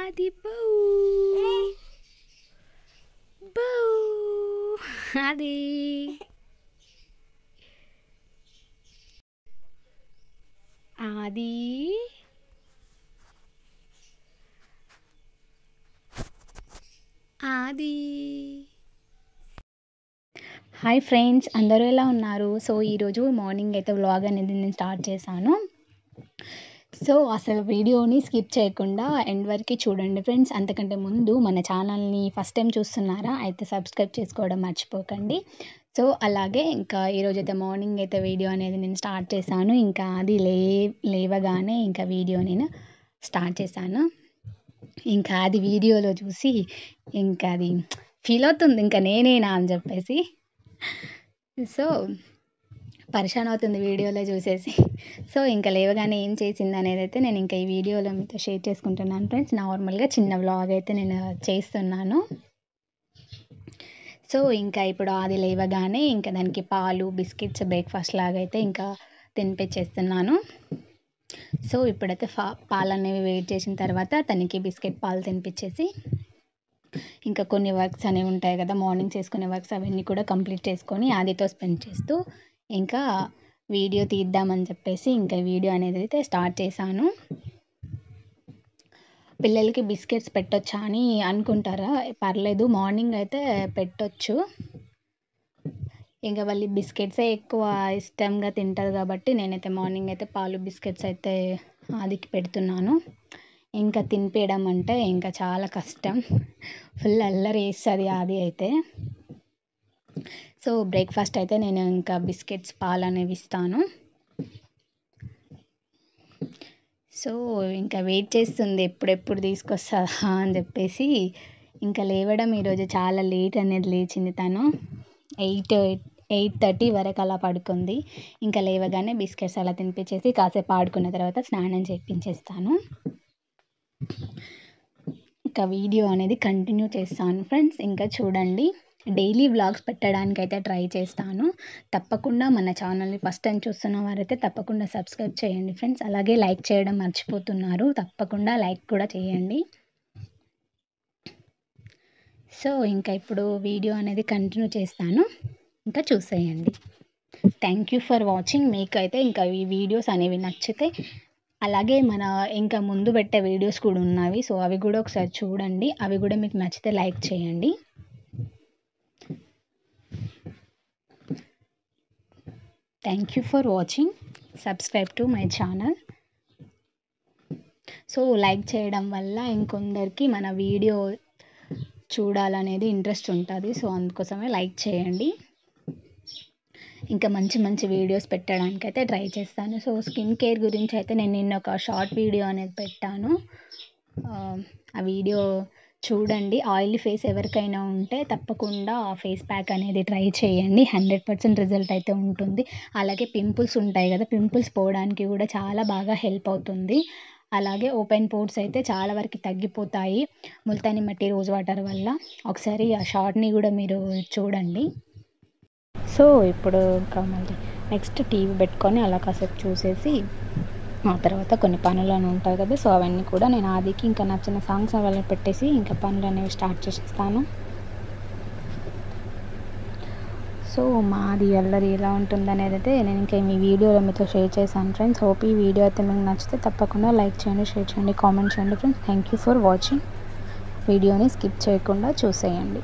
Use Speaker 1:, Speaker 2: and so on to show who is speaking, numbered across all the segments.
Speaker 1: ఆది బౌ బౌ అది ఆది ఆది హాయ్ ఫ్రెండ్స్ అందరూ ఎలా ఉన్నారు సో ఈరోజు మార్నింగ్ అయితే వ్లాగ్ అనేది నేను స్టార్ట్ చేశాను సో అసలు వీడియోని స్కిప్ చేయకుండా ఎండ్ వరకు చూడండి ఫ్రెండ్స్ అంతకంటే ముందు మన ఛానల్ని ఫస్ట్ టైం చూస్తున్నారా అయితే సబ్స్క్రైబ్ చేసుకోవడం మర్చిపోకండి సో అలాగే ఇంకా ఈరోజు అయితే మార్నింగ్ అయితే వీడియో అనేది నేను స్టార్ట్ చేశాను ఇంకా అది లే లేవగానే ఇంకా వీడియో నేను స్టార్ట్ చేశాను ఇంకా అది వీడియోలో చూసి ఇంకా అది ఫీల్ అవుతుంది ఇంకా నేనేనా అని చెప్పేసి సో పరిశాన్ అవుతుంది వీడియోలో చూసేసి సో ఇంకా లేవగానే ఏం చేసింది అనేది అయితే నేను ఇంకా ఈ వీడియోలో మీతో షేర్ చేసుకుంటున్నాను ఫ్రెండ్స్ నార్మల్గా చిన్న వ్లాగ్ అయితే నేను చేస్తున్నాను సో ఇంకా ఇప్పుడు అది లేవగానే ఇంకా దానికి పాలు బిస్కెట్స్ బ్రేక్ఫాస్ట్ లాగా అయితే ఇంకా తినిపించేస్తున్నాను సో ఇప్పుడైతే ఫా పాలు అనేవి వెయిట్ చేసిన తర్వాత తనకి బిస్కెట్ పాలు తినిపించేసి ఇంకా కొన్ని వర్క్స్ అనేవి ఉంటాయి కదా మార్నింగ్ చేసుకునే వర్క్స్ అవన్నీ కూడా కంప్లీట్ చేసుకొని ఆదితో స్పెండ్ చేస్తూ ఇంకా వీడియో తీద్దామని చెప్పేసి ఇంకా వీడియో అనేది అయితే స్టార్ట్ చేశాను పిల్లలకి బిస్కెట్స్ పెట్టొచ్చా అని అనుకుంటారా పర్లేదు మార్నింగ్ అయితే పెట్టొచ్చు ఇంకా వాళ్ళు బిస్కెట్సే ఎక్కువ ఇష్టంగా తింటారు కాబట్టి నేనైతే మార్నింగ్ అయితే పాలు బిస్కెట్స్ అయితే ఆదికి పెడుతున్నాను ఇంకా తినిపించడం అంటే ఇంకా చాలా కష్టం ఫుల్ అల్లరి వేస్తుంది అది అయితే సో బ్రేక్ఫాస్ట్ అయితే నేను ఇంకా బిస్కెట్స్ పాలు అనేవి ఇస్తాను సో ఇంకా వెయిట్ చేస్తుంది ఎప్పుడెప్పుడు తీసుకొస్తుందా అని చెప్పేసి ఇంకా లేవడం ఈరోజు చాలా లేట్ అనేది లేచింది తను ఎయిట్ ఎయిట్ థర్టీ వరకు అలా పడుకుంది ఇంకా లేవగానే బిస్కెట్స్ అలా తినిపించేసి కాసేపు ఆడుకున్న తర్వాత స్నానం చేయించేస్తాను ఇంకా వీడియో అనేది కంటిన్యూ చేస్తాను ఫ్రెండ్స్ ఇంకా చూడండి డైలీ వ్లాగ్స్ పెట్టడానికి అయితే ట్రై చేస్తాను తప్పకుండా మన ఛానల్ని ఫస్ట్ టైం చూస్తున్న వారైతే తప్పకుండా సబ్స్క్రైబ్ చేయండి ఫ్రెండ్స్ అలాగే లైక్ చేయడం మర్చిపోతున్నారు తప్పకుండా లైక్ కూడా చేయండి సో ఇంకా ఇప్పుడు వీడియో అనేది కంటిన్యూ చేస్తాను ఇంకా చూసేయండి థ్యాంక్ యూ ఫర్ వాచింగ్ మీకైతే ఇంకా ఈ వీడియోస్ అనేవి నచ్చితే అలాగే మన ఇంకా ముందు పెట్టే వీడియోస్ కూడా ఉన్నవి సో అవి కూడా ఒకసారి చూడండి అవి కూడా మీకు నచ్చితే లైక్ చేయండి thank you for watching subscribe to my channel so like చేయడం వల్ల ఇంకొందరికి మన వీడియో చూడాలనేది ఇంట్రెస్ట్ ఉంటుంది సో అందుకోసమే లైక్ చేయండి ఇంకా మంచి మంచి వీడియోస్ పెట్టడానికి అయితే ట్రై చేస్తాను సో స్కిన్ కేర్ గురించి అయితే నేను నిన్న ఒక షార్ట్ వీడియో అనేది పెట్టాను ఆ వీడియో చూడండి ఆయిలీ ఫేస్ ఎవరికైనా ఉంటే తప్పకుండా ఆ ఫేస్ ప్యాక్ అనేది ట్రై చేయండి హండ్రెడ్ పర్సెంట్ రిజల్ట్ అయితే ఉంటుంది అలాగే పింపుల్స్ ఉంటాయి కదా పింపుల్స్ పోవడానికి కూడా చాలా బాగా హెల్ప్ అవుతుంది అలాగే ఓపెన్ పోర్ట్స్ అయితే చాలా వరకు తగ్గిపోతాయి ముల్తాని మట్టి రోజ్ వాటర్ వల్ల ఒకసారి ఆ షార్ట్ని కూడా మీరు చూడండి సో ఇప్పుడు ఇంకా మళ్ళీ నెక్స్ట్ టీవీ పెట్టుకొని అలా కాసేపు చూసేసి ఆ తర్వాత కొన్ని పనులు అని ఉంటాయి కదా సో అవన్నీ కూడా నేను ఆదికి ఇంకా నచ్చిన సాంగ్స్ అవన్నీ పెట్టేసి ఇంకా పనులు అనేవి స్టార్ట్ చేసేస్తాను సో మాది అల్లరి ఎలా ఉంటుంది అనేది అయితే నేను ఇంకా మీ వీడియోలో మీతో షేర్ చేశాను ఫ్రెండ్స్ హోప్ ఈ వీడియో అయితే మీకు నచ్చితే తప్పకుండా లైక్ చేయండి షేర్ చేయండి కామెంట్ చేయండి friends thank you for watching వీడియోని స్కిప్ చేయకుండా చూసేయండి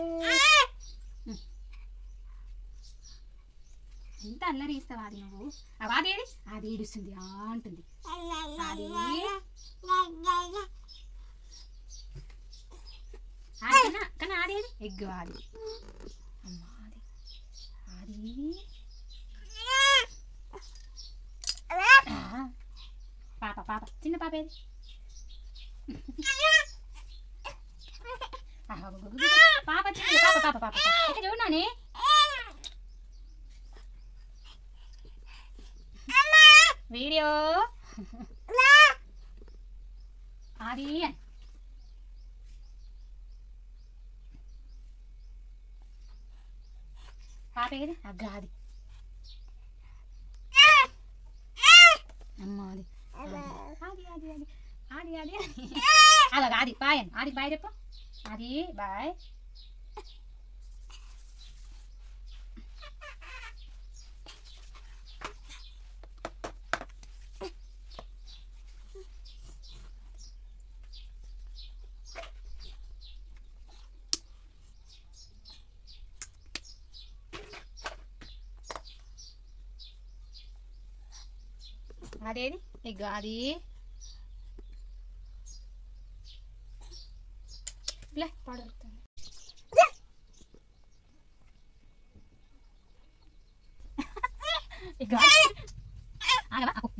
Speaker 2: ఎంత అల్లరి ఇస్తావా అది నువ్వు ఆ అది ఏది అది ఏడుస్తుంది ఆ అంటుంది అది అది కన్నా కన్నా అది ఏది ఎగ్ అది అమ్మా అది అది ఆ, పాప పాప చిన్న పాప ఏది ఆ, గు- గు- గు- గు. పాప చిన్న పాప పాప పాప ఇక్కడ చూడనానే వీడియో అది అని. పాప ఏది అగ్గ అది అమ్మ అది అది అది అది అది అది అది అలాగ అది బాయ్ అని అది బాయ్ చెప్పు అది బాయ్ అదేది ఇక అది లే పడుతుంది ఇక ఆగవా